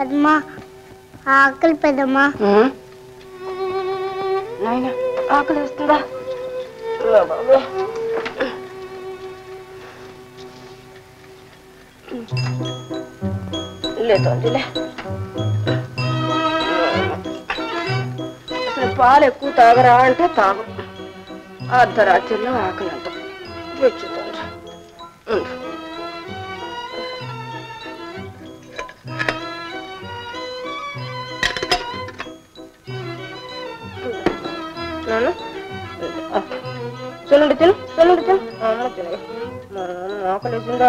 పెద్దమ్మా ఆకలి పెద్దమ్మా నాయన ఆకలి వేస్తుందా లేదండిలే అసలు పాలు ఎక్కువ తాగరా అంటే తాగు అర్ధరాత్రిలో ఆకలి అంట తెచ్చుతుంది నాన్న చూడండి తిను చూడండి తిను అమ్మ తిను మరి అమ్మ ఆకలి వేసిందా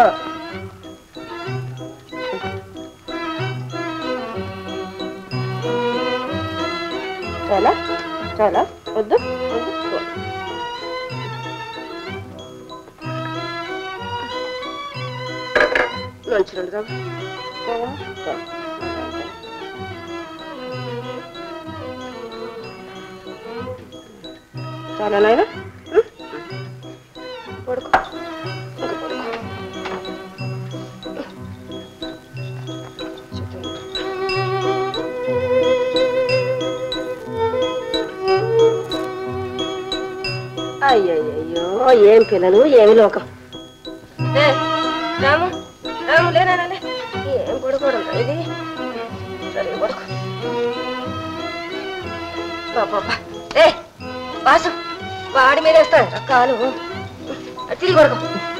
చాలా చాలా వద్దు వద్దు మంచి రెండు చాలా నాయన పడుకో ఇంకా పడుకో అయ్యయ్యో ఏం పిల్లలు ఏమి లోకం ఏ, రాము రాము లేనా లే ఏం పడుకోవడం ఇది సరే పడుకో పాపా ఏ వాసు వాడి మీద వేస్తాడు కాలు అది తిరిగి పడుకో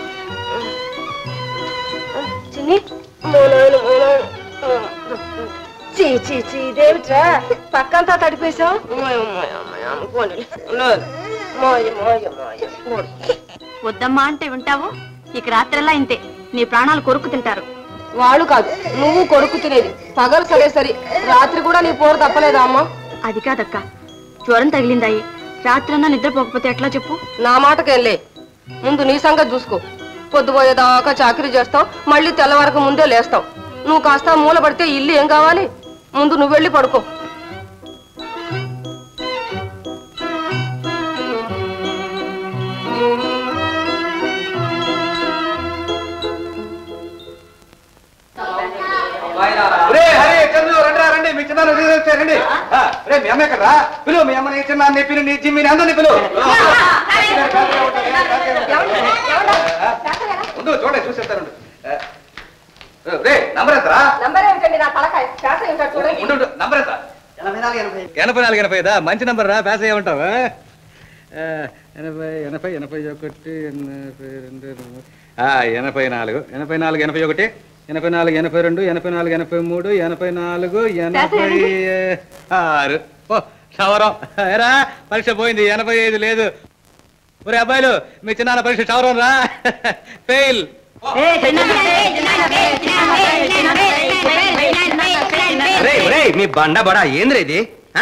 చిన్ని మోనాయను మోనాయను చీ చీ చీ ఇదేమిట్రా పక్కంతా తడిపేశావు అనుకోండి మాయ మాయ మాయ మూడు వద్దమ్మా అంటే వింటావు ఇక రాత్రల్లా ఇంతే నీ ప్రాణాలు కొరుకు తింటారు వాళ్ళు కాదు నువ్వు కొడుకు తినేది పగలు సరే సరి రాత్రి కూడా నీ పోరు తప్పలేదా అమ్మా అది కాదక్క జ్వరం తగిలిందాయి రాత్రన్నా నిద్రపోకపోతే ఎట్లా చెప్పు నా మాటకెళ్ళే ముందు నీ సంగతి చూసుకో పొద్దుపోయేదాకా చాకరీ చేస్తావు మళ్ళీ తెల్లవారకు ముందే లేస్తావు నువ్వు కాస్త మూల పడితే ఇల్లు ఏం కావాలి ముందు నువ్వు వెళ్ళి పడుకో ఒరే హరి చంద్రు రండిరా రండి మీ చిన్న రండి ఆ, ఒరే మీ అమ్మ ఎక్కడరా పిలువు మీ అమ్మని చిన్న పిలు నీ జిమ్మిని అందరిని పిలువు ముందు చూడండి చూసేస్తాను రే నంబర్ ఎంతరా నంబర్ ఏమిటండి నా తలకాయ శాస ఏమిటో చూడండి ఉండు ఉండు, నంబర్ ఎంత ఎనభై నాలుగు ఎనభై ఐదా మంచి నంబర్ రా ప్యాస్ అయ్యమంటావా ఎనభై ఎనభై ఎనభై ఒకటి ఎనభై రెండు ఆ, ఎనభై నాలుగు ఎనభై నాలుగు ఎనభై ఒకటి ఎనభై నాలుగు ఎనభై రెండు ఎనభై నాలుగు ఎనభై మూడు ఎనభై నాలుగు ఎనభై ఆరు ఓ క్షవరం ఏరా పరీక్ష పోయింది ఎనభై ఐదు లేదు ఒరే అబ్బాయిలు మీ చిన్న పరీక్ష క్షవరం రా ఫెయిల్ మీ బండ బడా ఏంద్ర ఇది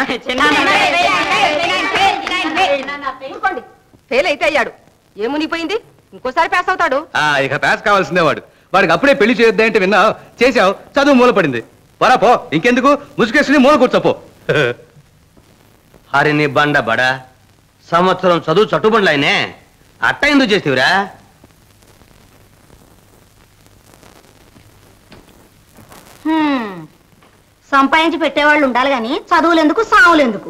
ఫెయిల్ అయితే అయ్యాడు ఏమునిపోయింది ఇంకోసారి పాస్ అవుతాడు ఆ, ఇక పాస్ కావాల్సిందే వాడు వాడికి అప్పుడే పెళ్లి చేయొద్దా అంటే విన్నావు చేసావు చదువు మూలపడింది పరా పో ఇంకెందుకు ముసుగేసుకుని మూల కూర్చోపో హరి నీ బండ బడా సంవత్సరం చదువు చట్టుబండ్లైనే అట్ట ఎందుకు చేస్తేవిరా సంపాదించి పెట్టేవాళ్ళు ఉండాలి గాని చదువులు ఎందుకు సావులు ఎందుకు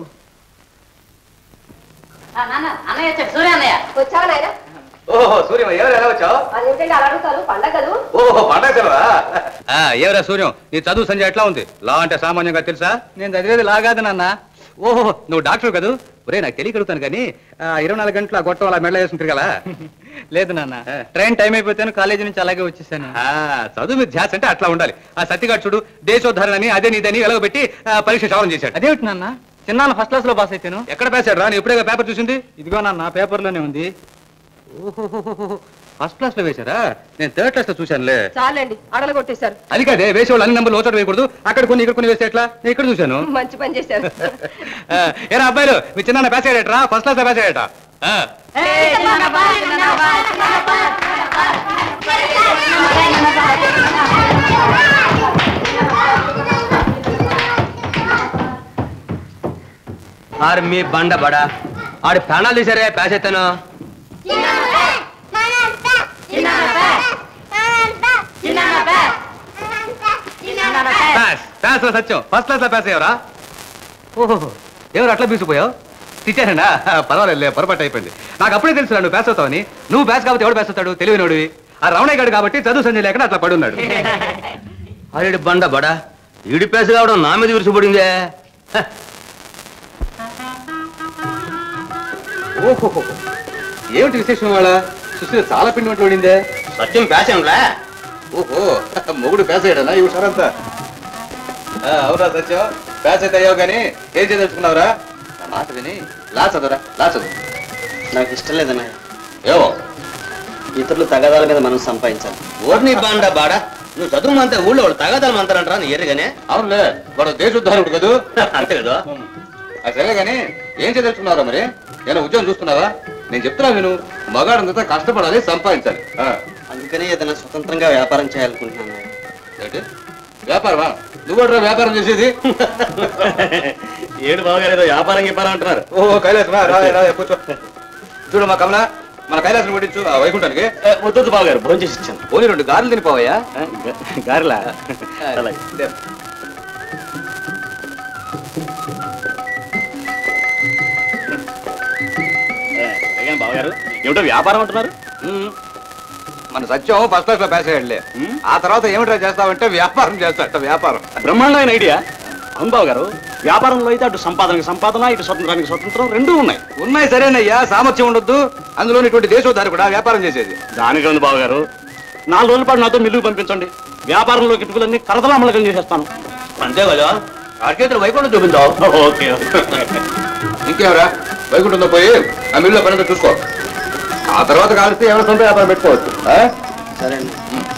అన్నయ్య వచ్చాడు సూర్య అన్నయ్య వచ్చావా నాయన ఓహో సూర్యం ఎవరు ఎలా వచ్చావు అదేంటండి అలా అడుగుతారు పండగలు ఓహో పండగ సెలవా ఎవరా సూర్యం నీ చదువు సంజయ్ ఎట్లా ఉంది లా అంటే సామాన్యంగా తెలుసా నేను చదివేది లా కాదు నాన్న ఓహో నువ్వు డాక్టర్ కదూ ఒరే నాకు తెలియకడుగుతాను కానీ ఆ, ఇరవై నాలుగు గంటల గొట్టం అలా మెళ్ళ వేసుకుంటారు కదా లేదు నాన్న ట్రైన్ టైం అయిపోతాను కాలేజీ నుంచి అలాగే వచ్చేసాను ఆ, చదువు మీద ధ్యాస అంటే అట్లా ఉండాలి ఆ సత్యగాడు చూడు దేశోద్ధరణని అదే నీదని వెలగబెట్టి ఆ, పరీక్ష సవరం చేశాడు అదేమిటి నాన్న చిన్నాన్న ఫస్ట్ క్లాస్ లో పాస్ అయితాను ఎక్కడ పేశాడు రా నీ ఎప్పుడే పేపర్ చూసింది ఇదిగో నాన్న పేపర్ లోనే ఉంది ఫస్ట్ క్లాస్ లో వేశారా నేను థర్డ్ క్లాస్ లో చూశానులే చాలండి అడలు కొట్టేశారు అది కాదే వేసేవాళ్ళు అన్ని నెంబర్లు ఓచోట వేయకూడదు అక్కడ కొన్ని ఇక్కడ కొన్ని వేస్తే ఎట్లా నేను ఇక్కడ చూశాను మంచి పని చేశారు ఆ, ఏరా అబ్బాయిలు మీ చిన్న పేస్ అయ్యాడట్రా ఫస్ట్ క్లాస్ పేస్ అయ్యాట ఆరు మీ బండ బడా ఆడు ప్రాణాలు తీసారే ప్యాస్ ఎత్తాను పాస్ పాస్ మ్యాథ్స్ లో సత్యం ఫస్ట్ క్లాస్ లో పాస్ అయ్యావరా ఓహో ఎవరు అట్లా బీసిపోయావు టీచరేనా పర్వాలేదు పొరపాటు అయిపోయింది నాకు అప్పుడే తెలుసు నువ్వు పాస్ అవుతావని నువ్వు పాస్ కాబట్టి ఎవడు పాస్ అవుతాడు తెలివినోడివి ఆ రమణయ్య గారు కాబట్టి చదువు సంజయ్ లేకుండా అట్లా పడున్నాడు అరేడు బండ బడా ఈడి పేస కావడం నా మీద విరుసుపడిందే హ, ఓహో ఏమిటి విశేషం వాళ్ళ సుశీల చాలా పిండి వంటలు పడిందే సత్యం పేసంలా ఓహో మొగుడు పేస అయ్యాడనా ఈ హుషారంతా ఆ, అవునా సత్యం పేస అయితే అయ్యావు కానీ ఏం చేయదలుచుకున్నావురా నా మాట విని లా చదువురా లా చదువు నాకు ఇష్టం లేదన్నయ్య ఏమో ఇతరుల తగాదాల మీద మనం సంపాదించాలి ఓర్ని బండ బాడా నువ్వు చదువు అంతే ఊళ్ళో వాళ్ళు తగాదాలు అంటారంటారా నీ ఎరుగానే అవునులే వాడు దేశోద్ధారకుడు కదూ అంతే కదా అది సరే కానీ ఏం చేయదలుచుకున్నారా మరి ఏమైనా ఉద్యోగం చూస్తున్నావా నేను చెప్తున్నా విను మగాడంతా కష్టపడాలి సంపాదించాలి ఆ, అందుకనే ఏదైనా స్వతంత్రంగా వ్యాపారం చేయాలనుకుంటున్నాను ఏంటి వ్యాపారమా నువ్వు కూడా వ్యాపారం చేసేది ఏడు బాగా ఏదో వ్యాపారం వ్యాపారం అంటున్నారు ఓ కైలాసం రా రా కూర్చో చూడు మా కమల మన కైలాసం పట్టించు ఆ వైకుంఠానికి వద్దు బాబు గారు భోజనం చేసి ఇచ్చాను పోనీ రెండు గారెలు తినిపోవయ్యా గారిలా ఇదే. బావగారు ఏమిటో వ్యాపారం అంటున్నారు ఉమ్. మన సత్యం ఫస్ట్ క్లాస్ లో పాస్ అయ్యాడులే ఆ తర్వాత ఏమిట్రా చేస్తావంటే వ్యాపారం చేస్తాట వ్యాపారం బ్రహ్మాండమైన ఐడియా అవును బాబు గారు వ్యాపారంలో అయితే అటు సంపాదనకి సంపాదన ఇటు స్వతంత్రానికి స్వతంత్రం రెండూ ఉన్నాయి ఉన్నాయి సరేనయ్యా సామర్థ్యం ఉండొద్దు అందులో ఇటువంటి దేశోద్ధారి కూడా వ్యాపారం చేసేది దానికి ఉంది బాబు గారు నాలుగు రోజుల పాటు నాతో మిల్లుకు పంపించండి వ్యాపారంలో కిటుకులన్నీ కరదలామలకం చేసేస్తాను అంతే కదా అడిగేతలు వైకుంఠం చూపించావు ఓకే ఇంకేమరా వైకుంఠంలో పోయి ఆ మిల్లులో పని చూసుకో ఆ తర్వాత కాలిస్తే ఎవరి సొంత వ్యాపారం పెట్టుకోవచ్చు ఆ? సరే అండి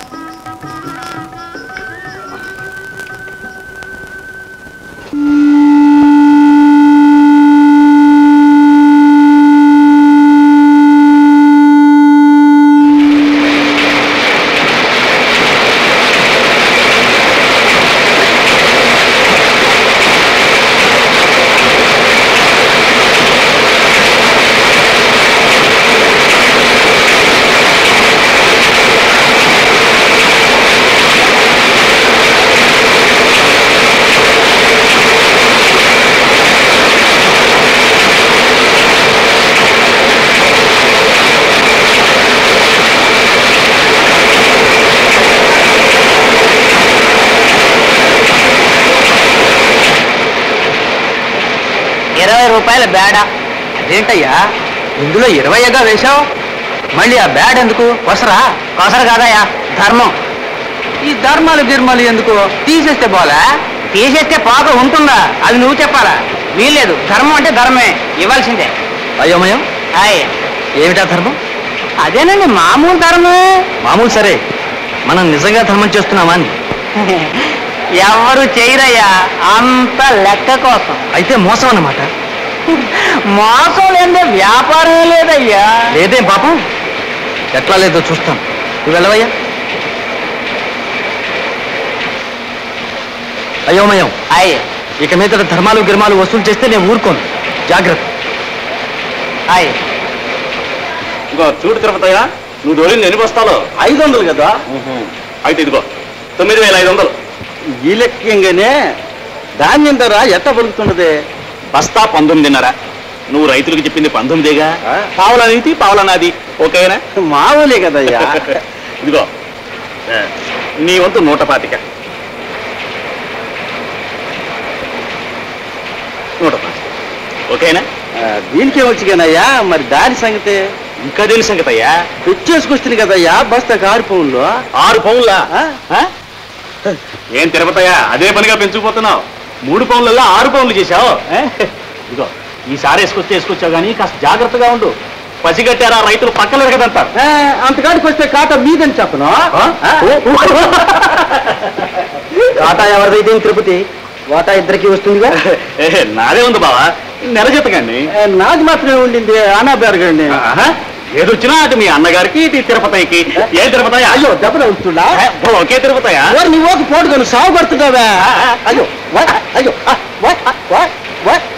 ఇరవై రూపాయల బేడ అదేంటయ్యా ఇందులో ఇరవైగా వేశావు మళ్ళీ ఆ బ్యాడ్ ఎందుకు కొసరా కొసర కాదయ్యా ధర్మం ఈ ధర్మాలు గిర్మాలు ఎందుకు తీసేస్తే పోలా తీసేస్తే పాక ఉంటుందా అది నువ్వు చెప్పాలా వీల్లేదు ధర్మం అంటే ధర్మే ఇవ్వాల్సిందే అయోమయం హాయ్ ఏమిటా ధర్మం అదేనండి మామూలు ధర్మమే మామూలు సరే మనం నిజంగా ధర్మం చేస్తున్నామా అని ఎవరు చేయరయ్యా అంత లెక్క కోసం అయితే మోసం అన్నమాట మోసం లేదే వ్యాపారం లేదయ్యా లేదేం పాపం ఎట్లా లేదో చూస్తాం నువ్వు వెళ్ళవయ్యా అయోమయం అయ్య ఇక మీద ధర్మాలు గిర్మాలు వసూలు చేస్తే నేను ఊరుకోను జాగ్రత్త అయ్య ఇంకో చూడు తిరుపతయ్య నువ్వు దొరింది ఎన్ని బస్తాలు ఐదు వందలు కదా అయితే ఇదిగో తొమ్మిది వేల ఐదు వందలు ఈ లెక్కంగానే ధాన్యం ధర ఎట్ట పలుకుతున్నదే బస్తా పంతొమ్మిదిన్నర నువ్వు రైతులకు చెప్పింది పంతొమ్మిదేగా పావుల నీతి పావుల నాది ఓకేనా మామూలే కదయ్యా ఇదిగో ఆ, నీ వంతు నూట పాతిక నూట పాతిక ఓకేనా దీనికే వచ్చిగానయ్యా మరి దాని సంగతి ఇంకా దేని సంగతి అయ్యా తెచ్చేసుకొస్తుంది కదయ్యా బస్తా ఆరు పౌన్లు ఆరు పౌన్లా ఏం తిరుపతయ్యా అదే పనిగా పెంచుకుపోతున్నావు మూడు పౌన్లలో ఆరు పౌన్లు చేశావు ఏ? ఇదిగో ఈసారి వేసుకొస్తే వేసుకొచ్చావు కానీ కాస్త జాగ్రత్తగా ఉండు పసిగట్టారా రైతులు పక్కన ఎరగదంటారు అంతకాడికి వస్తే కాట మీదని చెప్పను కాటా ఎవరిదైతే తిరుపతి వాటా ఇద్దరికి వస్తుందిగా నాదే ఉంది బావా నెల జీతకండి నాది మాత్రమే ఉండింది అనా బెరగండి ఏదొచ్చినా అటు మీ అన్నగారికి ఇటు తిరుపతికి ఏ తిరుపతి అయ్యో దెబ్బలు వస్తుందా ఒకే తిరుపతయా నీ ఓకి పోటుకొని సాగు పడుతున్నావా అయ్యో వా, అయ్యో ఆ, వా, వా, వా.